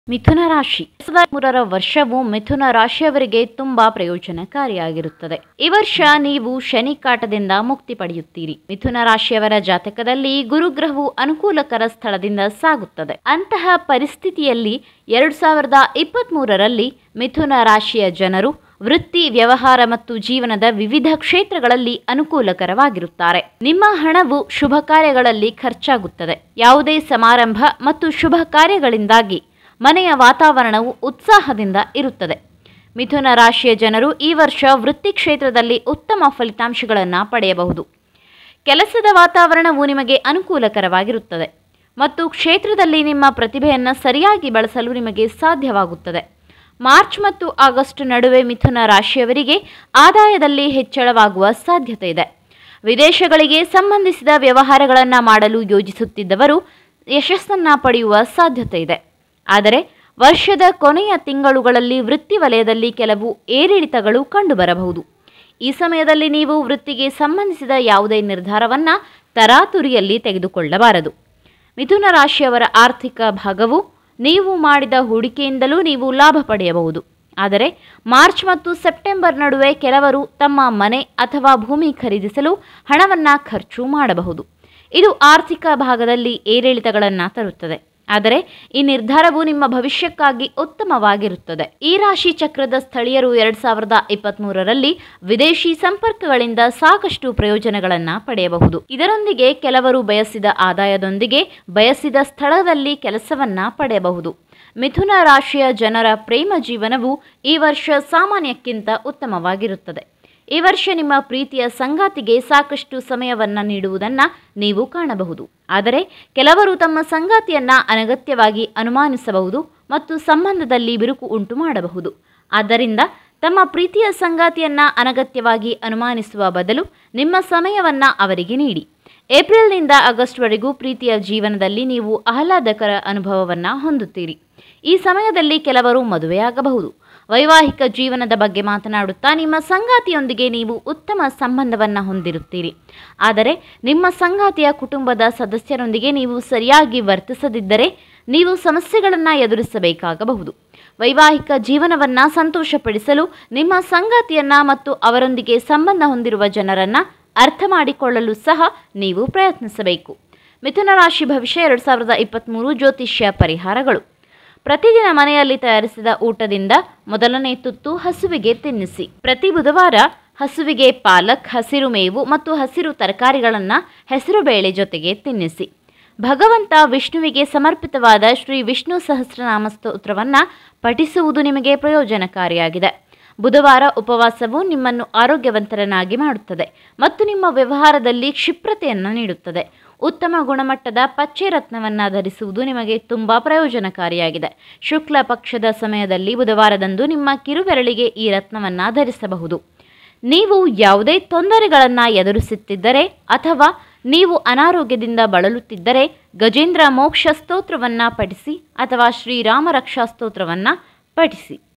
ಮಿಥುನ ರಾಶಿ ಎರಡ್ ಸಾವಿರದ ಮೂರರ ವರ್ಷವು ಮಿಥುನ ರಾಶಿಯವರಿಗೆ ತುಂಬಾ ಪ್ರಯೋಜನಕಾರಿಯಾಗಿರುತ್ತದೆ ಈ ವರ್ಷ ನೀವು ಶನಿ ಕಾಟದಿಂದ ಮುಕ್ತಿ ಪಡೆಯುತ್ತೀರಿ ಮಿಥುನ ರಾಶಿಯವರ ಜಾತಕದಲ್ಲಿ ಗುರುಗ್ರಹವು ಅನುಕೂಲಕರ ಸ್ಥಳದಿಂದ ಸಾಗುತ್ತದೆ ಅಂತಹ ಪರಿಸ್ಥಿತಿಯಲ್ಲಿ ಎರಡು ಸಾವಿರದ ಇಪ್ಪತ್ತ್ ಮೂರರಲ್ಲಿ ಮಿಥುನ ರಾಶಿಯ ಜನರು ವೃತ್ತಿ ವ್ಯವಹಾರ ಮತ್ತು ಜೀವನದ ವಿವಿಧ ಕ್ಷೇತ್ರಗಳಲ್ಲಿ ಅನುಕೂಲಕರವಾಗಿರುತ್ತಾರೆ ನಿಮ್ಮ ಹಣವು ಶುಭ ಕಾರ್ಯಗಳಲ್ಲಿ ಖರ್ಚಾಗುತ್ತದೆ ಯಾವುದೇ ಸಮಾರಂಭ ಮತ್ತು ಶುಭ ಕಾರ್ಯಗಳಿಂದಾಗಿ ಮನೆಯ ವಾತಾವರಣವು ಉತ್ಸಾಹದಿಂದ ಇರುತ್ತದೆ ಮಿಥುನ ರಾಶಿಯ ಜನರು ಈ ವರ್ಷ ವೃತ್ತಿ ಕ್ಷೇತ್ರದಲ್ಲಿ ಉತ್ತಮ ಫಲಿತಾಂಶಗಳನ್ನು ಪಡೆಯಬಹುದು ಕೆಲಸದ ವಾತಾವರಣವು ನಿಮಗೆ ಅನುಕೂಲಕರವಾಗಿರುತ್ತದೆ ಮತ್ತು ಕ್ಷೇತ್ರದಲ್ಲಿ ನಿಮ್ಮ ಪ್ರತಿಭೆಯನ್ನು ಸರಿಯಾಗಿ ಬಳಸಲು ನಿಮಗೆ ಸಾಧ್ಯವಾಗುತ್ತದೆ ಮಾರ್ಚ್ ಮತ್ತು ಆಗಸ್ಟ್ ನಡುವೆ ಮಿಥುನ ರಾಶಿಯವರಿಗೆ ಆದಾಯದಲ್ಲಿ ಹೆಚ್ಚಳವಾಗುವ ಸಾಧ್ಯತೆ ಇದೆ ವಿದೇಶಗಳಿಗೆ ಸಂಬಂಧಿಸಿದ ವ್ಯವಹಾರಗಳನ್ನು ಮಾಡಲು ಯೋಜಿಸುತ್ತಿದ್ದವರು ಯಶಸ್ಸನ್ನು ಪಡೆಯುವ ಸಾಧ್ಯತೆ ಇದೆ ಆದರೆ ವರ್ಷದ ಕೊನೆಯ ತಿಂಗಳುಗಳಲ್ಲಿ ವೃತ್ತಿ ವಲಯದಲ್ಲಿ ಕೆಲವು ಏರಿಳಿತಗಳು ಕಂಡುಬರಬಹುದು ಈ ಸಮಯದಲ್ಲಿ ನೀವು ವೃತ್ತಿಗೆ ಸಂಬಂಧಿಸಿದ ಯಾವುದೇ ನಿರ್ಧಾರವನ್ನು ತರಾತುರಿಯಲ್ಲಿ ತೆಗೆದುಕೊಳ್ಳಬಾರದು ಮಿಥುನ ರಾಶಿಯವರ ಆರ್ಥಿಕ ಭಾಗವು ನೀವು ಮಾಡಿದ ಹೂಡಿಕೆಯಿಂದಲೂ ನೀವು ಲಾಭ ಪಡೆಯಬಹುದು ಆದರೆ ಮಾರ್ಚ್ ಮತ್ತು ಸೆಪ್ಟೆಂಬರ್ ನಡುವೆ ಕೆಲವರು ತಮ್ಮ ಮನೆ ಅಥವಾ ಭೂಮಿ ಖರೀದಿಸಲು ಹಣವನ್ನು ಖರ್ಚು ಮಾಡಬಹುದು ಇದು ಆರ್ಥಿಕ ಭಾಗದಲ್ಲಿ ಏರಿಳಿತಗಳನ್ನು ತರುತ್ತದೆ ಆದರೆ ಈ ನಿರ್ಧಾರವು ನಿಮ್ಮ ಭವಿಷ್ಯಕ್ಕಾಗಿ ಉತ್ತಮವಾಗಿರುತ್ತದೆ ಈ ರಾಶಿ ಚಕ್ರದ ಸ್ಥಳೀಯರು ಎರಡ್ ಸಾವಿರದ ಇಪ್ಪತ್ತ್ ಮೂರರಲ್ಲಿ ವಿದೇಶಿ ಸಂಪರ್ಕಗಳಿಂದ ಸಾಕಷ್ಟು ಪ್ರಯೋಜನಗಳನ್ನು ಪಡೆಯಬಹುದು ಇದರೊಂದಿಗೆ ಕೆಲವರು ಬಯಸಿದ ಆದಾಯದೊಂದಿಗೆ ಬಯಸಿದ ಸ್ಥಳದಲ್ಲಿ ಕೆಲಸವನ್ನ ಪಡೆಯಬಹುದು ಮಿಥುನ ರಾಶಿಯ ಜನರ ಪ್ರೇಮ ಜೀವನವು ಈ ವರ್ಷ ಸಾಮಾನ್ಯಕ್ಕಿಂತ ಉತ್ತಮವಾಗಿರುತ್ತದೆ ಈ ವರ್ಷ ನಿಮ್ಮ ಪ್ರೀತಿಯ ಸಂಗಾತಿಗೆ ಸಾಕಷ್ಟು ಸಮಯವನ್ನು ನೀಡುವುದನ್ನು ನೀವು ಕಾಣಬಹುದು ಆದರೆ ಕೆಲವರು ತಮ್ಮ ಸಂಗಾತಿಯನ್ನ ಅನಗತ್ಯವಾಗಿ ಅನುಮಾನಿಸಬಹುದು ಮತ್ತು ಸಂಬಂಧದಲ್ಲಿ ಬಿರುಕು ಉಂಟು ಮಾಡಬಹುದು ಆದ್ದರಿಂದ ತಮ್ಮ ಪ್ರೀತಿಯ ಸಂಗಾತಿಯನ್ನ ಅನಗತ್ಯವಾಗಿ ಅನುಮಾನಿಸುವ ಬದಲು ನಿಮ್ಮ ಸಮಯವನ್ನ ಅವರಿಗೆ ನೀಡಿ ಏಪ್ರಿಲ್ನಿಂದ ಆಗಸ್ಟ್ವರೆಗೂ ಪ್ರೀತಿಯ ಜೀವನದಲ್ಲಿ ನೀವು ಆಹ್ಲಾದಕರ ಅನುಭವವನ್ನು ಹೊಂದುತ್ತೀರಿ ಈ ಸಮಯದಲ್ಲಿ ಕೆಲವರು ಮದುವೆಯಾಗಬಹುದು ವೈವಾಹಿಕ ಜೀವನದ ಬಗ್ಗೆ ಮಾತನಾಡುತ್ತಾ ನಿಮ್ಮ ಸಂಗಾತಿಯೊಂದಿಗೆ ನೀವು ಉತ್ತಮ ಸಂಬಂಧವನ್ನು ಹೊಂದಿರುತ್ತೀರಿ ಆದರೆ ನಿಮ್ಮ ಸಂಗಾತಿಯ ಕುಟುಂಬದ ಸದಸ್ಯರೊಂದಿಗೆ ನೀವು ಸರಿಯಾಗಿ ವರ್ತಿಸದಿದ್ದರೆ ನೀವು ಸಮಸ್ಯೆಗಳನ್ನು ಎದುರಿಸಬೇಕಾಗಬಹುದು ವೈವಾಹಿಕ ಜೀವನವನ್ನು ಸಂತೋಷಪಡಿಸಲು ನಿಮ್ಮ ಸಂಗಾತಿಯನ್ನ ಮತ್ತು ಅವರೊಂದಿಗೆ ಸಂಬಂಧ ಹೊಂದಿರುವ ಜನರನ್ನ ಅರ್ಥ ಮಾಡಿಕೊಳ್ಳಲು ಸಹ ನೀವು ಪ್ರಯತ್ನಿಸಬೇಕು ಮಿಥುನ ರಾಶಿ ಭವಿಷ್ಯ ಎರಡು ಸಾವಿರದ ಇಪ್ಪತ್ತ್ಮೂರು ಜ್ಯೋತಿಷ್ಯ ಪರಿಹಾರಗಳು ಪ್ರತಿದಿನ ಮನೆಯಲ್ಲಿ ತಯಾರಿಸಿದ ಊಟದಿಂದ ಮೊದಲನೇ ತುತ್ತು ಹಸುವಿಗೆ ತಿನ್ನಿಸಿ ಪ್ರತಿ ಬುಧವಾರ ಹಸುವಿಗೆ ಪಾಲಕ್ ಹಸಿರು ಮೇವು ಮತ್ತು ಹಸಿರು ತರಕಾರಿಗಳನ್ನು ಹೆಸರುಬೇಳೆ ಜೊತೆಗೆ ತಿನ್ನಿಸಿ ಭಗವಂತ ವಿಷ್ಣುವಿಗೆ ಸಮರ್ಪಿತವಾದ ಶ್ರೀ ವಿಷ್ಣು ಸಹಸ್ರನಾಮ ಸ್ತೋತ್ರವನ್ನು ಪಠಿಸುವುದು ನಿಮಗೆ ಪ್ರಯೋಜನಕಾರಿಯಾಗಿದೆ ಬುಧವಾರ ಉಪವಾಸವು ನಿಮ್ಮನ್ನು ಆರೋಗ್ಯವಂತರನ್ನಾಗಿ ಮಾಡುತ್ತದೆ ಮತ್ತು ನಿಮ್ಮ ವ್ಯವಹಾರದಲ್ಲಿ ಕ್ಷಿಪ್ರತೆಯನ್ನು ನೀಡುತ್ತದೆ ಉತ್ತಮ ಗುಣಮಟ್ಟದ ಪಚ್ಚೆ ರತ್ನವನ್ನು ಧರಿಸುವುದು ನಿಮಗೆ ತುಂಬ ಪ್ರಯೋಜನಕಾರಿಯಾಗಿದೆ ಶುಕ್ಲ ಪಕ್ಷದ ಸಮಯದಲ್ಲಿ ಬುಧವಾರದಂದು ನಿಮ್ಮ ಕಿರುಬೆರಳಿಗೆ ಈ ರತ್ನವನ್ನು ಧರಿಸಬಹುದು ನೀವು ಯಾವುದೇ ತೊಂದರೆಗಳನ್ನು ಎದುರಿಸುತ್ತಿದ್ದರೆ ಅಥವಾ ನೀವು ಅನಾರೋಗ್ಯದಿಂದ ಬಳಲುತ್ತಿದ್ದರೆ ಗಜೇಂದ್ರ ಮೋಕ್ಷ ಸ್ತೋತ್ರವನ್ನು ಪಠಿಸಿ ಅಥವಾ ಶ್ರೀರಾಮ ರಕ್ಷಾ ಸ್ತೋತ್ರವನ್ನು ಪಠಿಸಿ